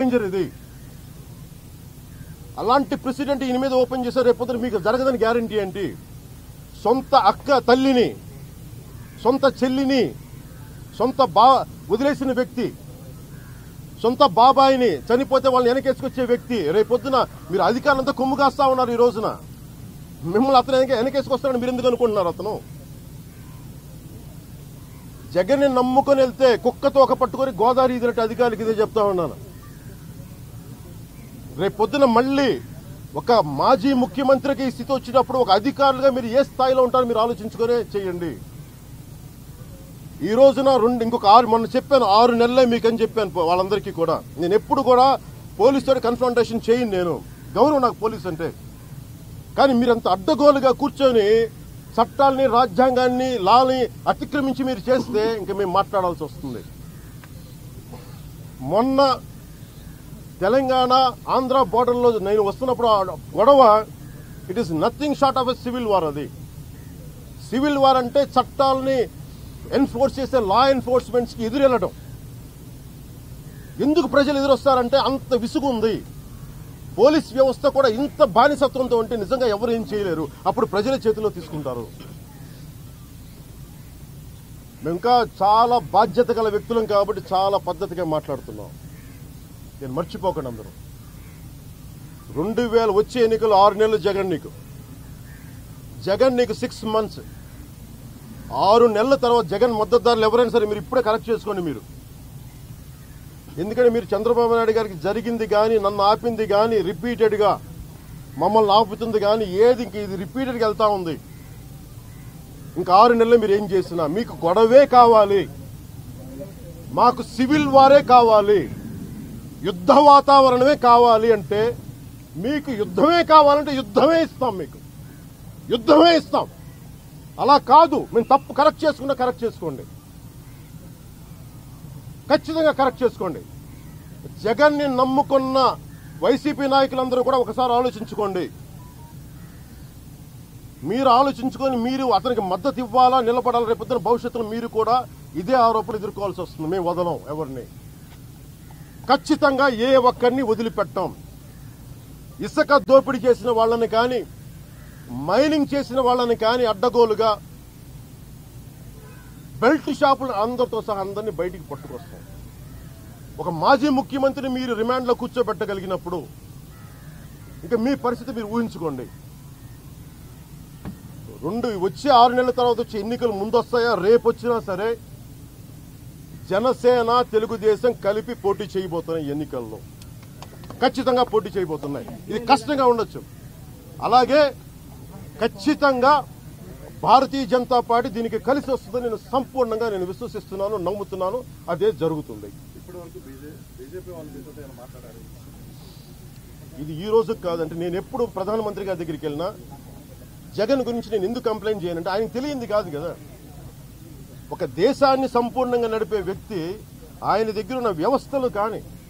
danger ఇది అలాంటి president ఈయన మీద ఓపెన్ చేశారు రేపొద్దున మీకు జరగదని గ్యారంటీ ఏంటి సొంత అక్క తల్లిని సొంత చెల్లిని సొంత బా వదిలేసిన వ్యక్తి సొంత బాబాయిని చనిపోతే వాళ్ళని వెనకేసుకొచ్చే వ్యక్తి రేపొద్దున మీరు అధికారులంతా కొమ్ము కాస్తా ఉన్నారు ఈ రోజున మిమ్మల్ని అతను వెనక వెనకేసుకొస్తాడని మీరు ఎందుకు అనుకుంటున్నారు అతను జగన్ని నమ్ముకొని వెళ్తే కుక్కతో ఒక పట్టుకొని గోదావరి ఇదినట్టు అధికారులకు ఇదే చెప్తా ఉన్నాను రేపు పొద్దున మళ్ళీ ఒక మాజీ ముఖ్యమంత్రికి ఈ స్థితి వచ్చినప్పుడు ఒక అధికారులుగా మీరు ఏ స్థాయిలో ఉంటారో మీరు ఆలోచించుకునే చేయండి ఈ రోజున రెండు ఇంకొక ఆరు మొన్న చెప్పాను ఆరు నెలలే మీకు అని చెప్పాను పో- వాళ్ళందరికీ కూడా నేను ఎప్పుడు కూడా పోలీసుతో కన్ఫ్రంటేషన్ చేయను నేను గౌరవం నాకు పోలీస్ అంటే కానీ మీరంత అడ్డగోలుగా కూర్చొని చట్టాలని రాజ్యాంగాన్ని లాని అతిక్రమించి మీరు చేస్తే ఇంకా మేము మాట్లాడాల్సి వస్తుంది మొన్న తెలంగాణ ఆంధ్ర బోర్డర్లో నేను వస్తున్నప్పుడు ఆ గొడవ it is nothing short of a civil war అది సివిల్ వార్ అంటే చట్టాలని ఎన్ఫోర్స్ చేసే లా ఎన్ఫోర్స్మెంట్స్కి ఎదురెళ్ళడం ఎందుకు ప్రజలు ఎదురొస్తారంటే అంత విసుగు ఉంది పోలీస్ వ్యవస్థ కూడా ఇంత బానిసత్వంతో ఉంటే నిజంగా ఎవరు ఏం చేయలేరు అప్పుడు ప్రజల చేతిలో తీసుకుంటారు మేము ఇంకా చాలా బాధ్యత గల వ్యక్తులం కాబట్టి చాలా పద్ధతిగా మాట్లాడుతున్నాం నేను మర్చిపోకండి అందరూ రెండు వేల వచ్చే ఎన్నికలు ఆరు నెలలు జగన్ నీకు జగన్ నీకు సిక్స్ మంత్స్ ఆరు నెలల తర్వాత జగన్ మద్దతుదారులు ఎవరైనా సరే మీరు ఇప్పుడే కరెక్ట్ చేసుకోండి మీరు ఎందుకంటే మీరు చంద్రబాబు నాయుడు గారికి జరిగింది కానీ నన్ను ఆపింది కానీ రిపీటెడ్గా మమ్మల్ని ఆపుతుంది కానీ ఏది ఇంక ఇది రిపీటెడ్గా వెళ్తా ఉంది ఇంకా ఆరు నెలలు మీరు ఏం చేసినా మీకు గొడవే కావాలి మాకు సివిల్ వారే కావాలి యుద్ధ వాతావరణమే కావాలి అంటే మీకు యుద్ధమే కావాలంటే యుద్ధమే ఇస్తాం మీకు యుద్ధమే ఇస్తాం అలా కాదు మేము తప్పు కరెక్ట్ చేసుకున్నా కరెక్ట్ చేసుకోండి ఖచ్చితంగా కరెక్ట్ చేసుకోండి జగన్ని నమ్ముకున్న వైసీపీ నాయకులందరూ కూడా ఒకసారి ఆలోచించుకోండి మీరు ఆలోచించుకొని మీరు అతనికి మద్దతు ఇవ్వాలా నిలబడాలా రేపొద్దున భవిష్యత్తులో మీరు కూడా ఇదే ఆరోపణ ఎదుర్కోవాల్సి వస్తుంది మేము వదలం ఎవరిని ఖచ్చితంగా ఏ ఒక్కరిని వదిలిపెట్టాం ఇసుక దోపిడీ చేసిన వాళ్ళని కానీ మైనింగ్ చేసిన వాళ్ళని కానీ అడ్డగోలుగా బెల్ట్ షాపులు అందరితో సహా అందరినీ బయటికి పట్టుకొస్తాం ఒక మాజీ ముఖ్యమంత్రిని మీరు రిమాండ్లో కూర్చోబెట్టగలిగినప్పుడు ఇంకా మీ పరిస్థితి మీరు ఊహించుకోండి రెండు వచ్చే ఆరు నెలల తర్వాత వచ్చే ఎన్నికలు ముందు వస్తాయా రేపు వచ్చినా సరే జనసేన తెలుగుదేశం కలిపి పోటీ చేయబోతున్నాయి ఎన్నికల్లో ఖచ్చితంగా పోటీ చేయబోతున్నాయి ఇది కష్టంగా ఉండొచ్చు అలాగే ఖచ్చితంగా భారతీయ జనతా పార్టీ దీనికి కలిసి వస్తుందని నేను సంపూర్ణంగా నేను విశ్వసిస్తున్నాను నమ్ముతున్నాను అదే జరుగుతుంది ఇప్పటి వరకు బీజేపీ వాళ్ళు మీతో ఏమైనా మాట్లాడారు ఇది ఈ రోజు కాదంటే నేను ఎప్పుడు ప్రధానమంత్రి గారి దగ్గరికి వెళ్ళినా జగన్ గురించి నేను ఎందుకు కంప్లైంట్ చేయనంటే ఆయనకు తెలియంది కాదు కదా ఒక దేశాన్ని సంపూర్ణంగా నడిపే వ్యక్తి ఆయన దగ్గర ఉన్న వ్యవస్థలు కానీ